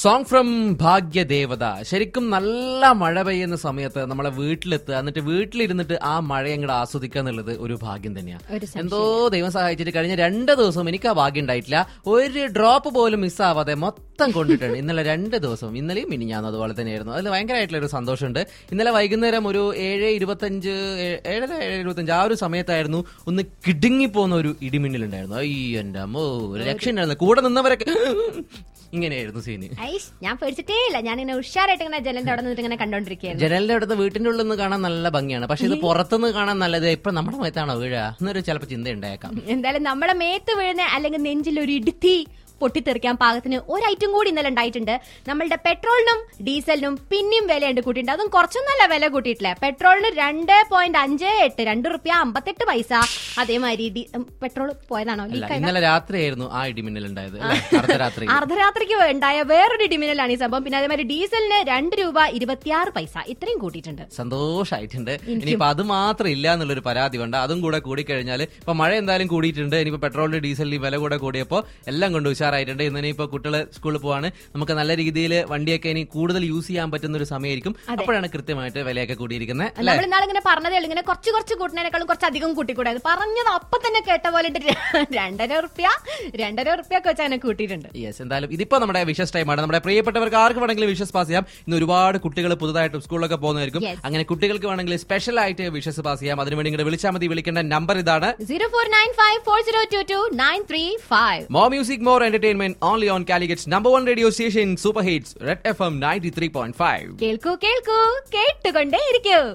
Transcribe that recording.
Song from ഭാഗ്യദേവത ശരിക്കും നല്ല മഴ പെയ്യുന്ന സമയത്ത് നമ്മളെ വീട്ടിലെത്തുക എന്നിട്ട് വീട്ടിലിരുന്നിട്ട് ആ മഴ അങ്ങോട്ട് ആസ്വദിക്കുക എന്നുള്ളത് ഒരു ഭാഗ്യം തന്നെയാണ് ഒരു സംശയം. എന്തോ ദൈവം സഹായിച്ചിട്ട് കഴിഞ്ഞ രണ്ട് ദിവസം എനിക്ക് ആ ഭാഗ്യം ഉണ്ടായിട്ടില്ല ഒരു ഡ്രോപ്പ് പോലും മിസ്സാവാതെ മൊത്തം കൊണ്ടിട്ടുണ്ട് ഇന്നലെ രണ്ട് ദിവസം ഇന്നലെയും മിനിഞ്ഞാന്ന് അതുപോലെ തന്നെയായിരുന്നു അതിൽ ഭയങ്കരമായിട്ടുള്ള ഒരു സന്തോഷമുണ്ട് ഇന്നലെ വൈകുന്നേരം ഒരു ഏഴ് ഇരുപത്തഞ്ച് ഏ- ഏഴര ഏഴ് ഇരുപത്തഞ്ച് ആ ഒരു സമയത്തായിരുന്നു ഒന്ന് കിടുങ്ങി പോകുന്ന ഒരു ഇടിമിന്നലുണ്ടായിരുന്നു അയ്യോ എന്റെ അമ്മോ ഒരു രക്ഷ ഉണ്ടായിരുന്നു കൂടെ നിന്നവരൊക്കെ ഇങ്ങനെയായിരുന്നു സീന് ഐഷ് ഞാൻ പേടിച്ചിട്ടേ ഇല്ല ഞാൻ ഇങ്ങനെ ഉഷാറായിട്ട് ഇങ്ങനെ ജനലിന്റെ അവിടെ നിന്നിട്ട് ഇങ്ങനെ കണ്ടോണ്ടിരിക്കുകയായിരുന്നു ജനലിന്റെ അടുത്ത് വീട്ടിന്റെ ഉള്ളിൽ നിന്ന് കാണാൻ നല്ല ഭംഗിയാണ് പക്ഷെ ഇത് പുറത്തുനിന്ന് കാണാൻ നല്ലത് ഇപ്പൊ നമ്മുടെ മയത്താണോ വീഴ എന്നൊരു ചിലപ്പോ ചിന്ത ഉണ്ടായേക്കാം എന്തായാലും നമ്മുടെ മേത്ത് വീഴുന്ന അല്ലെങ്കിൽ നെഞ്ചിൽ ഒരു ഇടുത്തി പൊട്ടിത്തെറിക്കാൻ പാകത്തിന് ഒരു ഐറ്റം കൂടി ഇന്നലെ ഉണ്ടായിട്ടുണ്ട് നമ്മളുടെ പെട്രോളിനും ഡീസലിനും പിന്നെയും വിലയുണ്ട് കൂട്ടിയിട്ടുണ്ട് അതും കുറച്ചൊന്നല്ല വില കൂട്ടിയിട്ടില്ല പെട്രോളിന് രണ്ട് പോയിന്റ് അഞ്ച് എട്ട് രണ്ട് റുപ്യ അമ്പത്തെട്ട് പൈസ അതേമാതിരി ഡി- ഉം, പെട്രോൾ പോയതാണോ അല്ല ലീക്ക് ഇന്നലെ രാത്രിയായിരുന്നു ആ ഇടിമിന്നൽ ഉണ്ടായത് അല്ലേ? അർദ്ധരാത്രി അർദ്ധരാത്രിക്ക് ഉണ്ടായ വേറൊരു ഡിമിനലാണ് ഈ സംഭവം പിന്നെ അതേമാതിരി ഡീസലിന് രണ്ട് രൂപ ഇരുപത്തിയാറ് പൈസ ഇത്രയും കൂട്ടിയിട്ടുണ്ട് സന്തോഷായിട്ടുണ്ട് ഇനിയിപ്പോ അത് മാത്രം ഇല്ല എന്നുള്ളൊരു പരാതി വേണ്ട അതും കൂടെ കൂടിക്കഴിഞ്ഞാൽ ഇപ്പൊ മഴ എന്തായാലും കൂടിയിട്ടുണ്ട് ഇനിയിപ്പോ പെട്രോളിന് ഡീസലിന് വില കൂടെ കൂടിയപ്പോ എല്ലാം കൊണ്ട് ഉഷാറായിട്ടുണ്ട് ഇന്ന് ഇപ്പൊ കുട്ടികൾ സ്കൂളിൽ പോവാണ് നമുക്ക് നല്ല രീതിയിൽ വണ്ടിയൊക്കെ ഇനി കൂടുതൽ യൂസ് ചെയ്യാൻ പറ്റുന്ന ഒരു സമയമായിരിക്കും അപ്പോഴാണ് കൃത്യമായിട്ട് വിലയൊക്കെ കൂടിയിരിക്കുന്നത് അല്ലെ നമ്മൾ ഇന്നാളെ ഇങ്ങനെ പറഞ്ഞതേ ഉള്ളൂ ഇങ്ങനെ കുറച്ച് കുറച്ച് കൂട്ടിനേക്കാളും കുറച്ച് അധികം കൂട്ടിക്കൂടാது പറഞ്ഞത് അപ്പൊ തന്നെ കേട്ട പോലെ ഇട്ട് രണ്ടര റുപ്യ രണ്ടര റുപ്യ ഒക്കെ വെച്ച് അങ്ങനെ കൂട്ടിയിട്ടുണ്ട് യെസ് എന്തായാലും ഇതിപ്പോ നമ്മുടെ വിഷസ് ടൈമാണ് നമ്മുടെ പ്രിയപ്പെട്ടവർക്ക് ആർക്ക് വേണമെങ്കിലും വിഷസ് പാസ് ചെയ്യാം ഇന്ന് ഒരുപാട് കുട്ടികൾ പുതുതായിട്ട് സ്കൂളിലൊക്കെ പോകുന്നതായിരിക്കും Yes. അങ്ങനെ കുട്ടികൾക്ക് വേണമെങ്കിൽ സ്പെഷ്യൽ ആയിട്ട് വിഷസ് പാസ് ചെയ്യാം അതിനുവേണ്ടി ഇങ്ങോട്ട് വിളിച്ചാൽ മതി വിളിക്കേണ്ട നമ്പർ ഇതാണ് zero four nine five four zero two two nine three five More music, more entertainment only on Calicutt's number one radio station, Super Hits, Red FM 93.5. കേൾക്കൂ കേൾക്കൂ കേട്ടുകൊണ്ടേ ഇരിക്കൂ